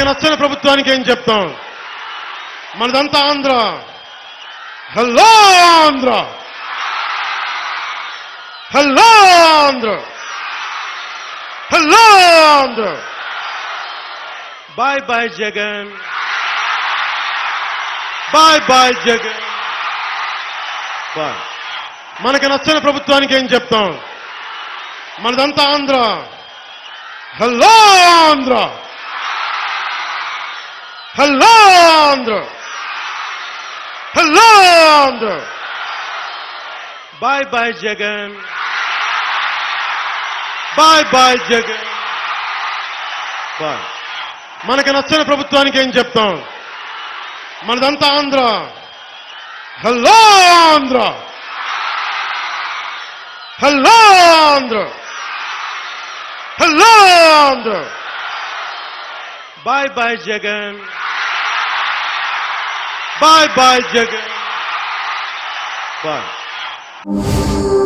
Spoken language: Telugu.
మనకి నచ్చని ప్రభుత్వానికి ఏం చెప్తాం మనదంతా Andhra hello Andhra hello Andhra hello Andhra bye bye Jagan bye bye Jagan bye మనకి నచ్చని ప్రభుత్వానికి ఏం చెప్తాం మనదంతా Andhra hello Andhra hello Andhra hello Andhra bye bye Jagan bye bye Jagan bye మనకి నచ్చని ప్రభుత్వానికి ఏం చెప్తాం మనదంతా Andhra hello Andhra hello Andhra hello Andhra bye bye Jagan bye bye Jagan bye